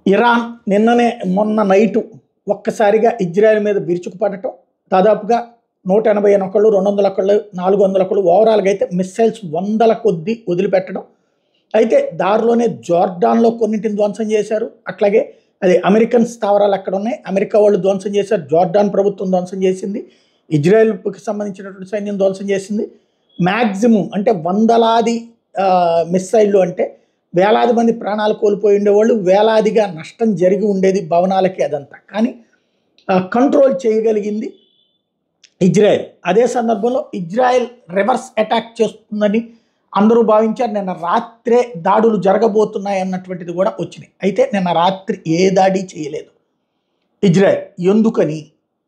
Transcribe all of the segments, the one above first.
Iran నిన్ననే మొన్న night ఒక్కసారిగా ఇజ్రాయెల్ మీద విరుచుకుపడటం దాదాపుగా నూట ఎనభై ఒకళ్ళు రెండు వందల ఒకళ్ళు నాలుగు వందల ఒకళ్ళు ఓవరాల్గా అయితే మిస్సైల్స్ వందల కొద్దీ వదిలిపెట్టడం అయితే దారిలోనే జార్డాన్లో కొన్నింటిని ధ్వంసం చేశారు అట్లాగే అది అమెరికన్ స్థావరాలు అక్కడ ఉన్నాయి అమెరికా వాళ్ళు ధ్వంసం చేశారు జార్డాన్ ప్రభుత్వం ధ్వంసం చేసింది ఇజ్రాయెల్కి సంబంధించినటువంటి సైన్యం ధ్వంసం చేసింది మ్యాక్సిమం అంటే వందలాది ఆ, మిస్సైళ్ళు అంటే వేలాది మంది ప్రాణాలు కోల్పోయి ఉండేవాళ్ళు వేలాదిగా నష్టం జరిగి ఉండేది భవనాలకి అదంతా కానీ ఆ, కంట్రోల్ చేయగలిగింది ఇజ్రాయెల్ అదే సందర్భంలో ఇజ్రాయెల్ రివర్స్ అటాక్ చేస్తుందని అందరూ భావించారు నిన్న రాత్రే దాడులు జరగబోతున్నాయి అన్నటువంటిది కూడా వచ్చినాయి అయితే నిన్న రాత్రి ఏ దాడి చేయలేదు ఇజ్రాయెల్ ఎందుకని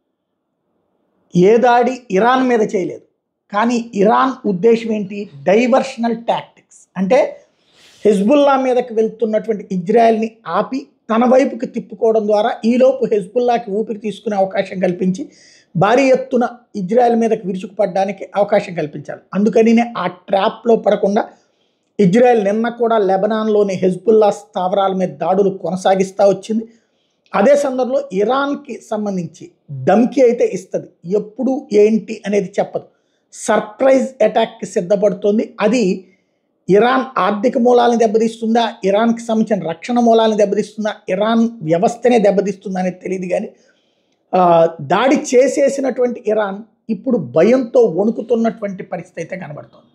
ఏ దాడి ఇరాన్ మీద చేయలేదు కానీ ఇరాన్ ఉద్దేశం ఏంటి డైవర్షనల్ టాక్టిక్స్ అంటే హెజ్బుల్లా మీదకి వెళ్తున్నటువంటి ఇజ్రాయెల్ని ఆపి తన వైపుకి తిప్పుకోవడం ద్వారా ఈలోపు హెజ్బుల్లాకి ఊపిరి తీసుకునే అవకాశం కల్పించి భారీ ఎత్తున ఇజ్రాయెల్ మీదకి విరుచుకుపడడానికి అవకాశం కల్పించాలి అందుకనినే ఆ ట్రాప్లో పడకుండా ఇజ్రాయెల్ నిన్న కూడా లెబనాన్లోని హెజ్బుల్లా స్థావరాల మీద దాడులు కొనసాగిస్తూ వచ్చింది అదే సందర్భంలో ఇరాన్కి సంబంధించి ధమ్కి అయితే ఇస్తుంది ఎప్పుడు ఏంటి అనేది చెప్పదు సర్ప్రైజ్ అటాక్కి సిద్ధపడుతుంది అది ఇరాన్ ఆర్థిక మూలాలను దెబ్బతీస్తుందా ఇరాన్కి సంబంధించిన రక్షణ మూలాలను దెబ్బతీస్తుందా ఇరాన్ వ్యవస్థనే దెబ్బతీస్తుందా అనేది తెలియదు కానీ ఆ, దాడి చేసేసినటువంటి ఇరాన్ ఇప్పుడు భయంతో వణుకుతున్నటువంటి పరిస్థితి అయితే కనబడుతుంది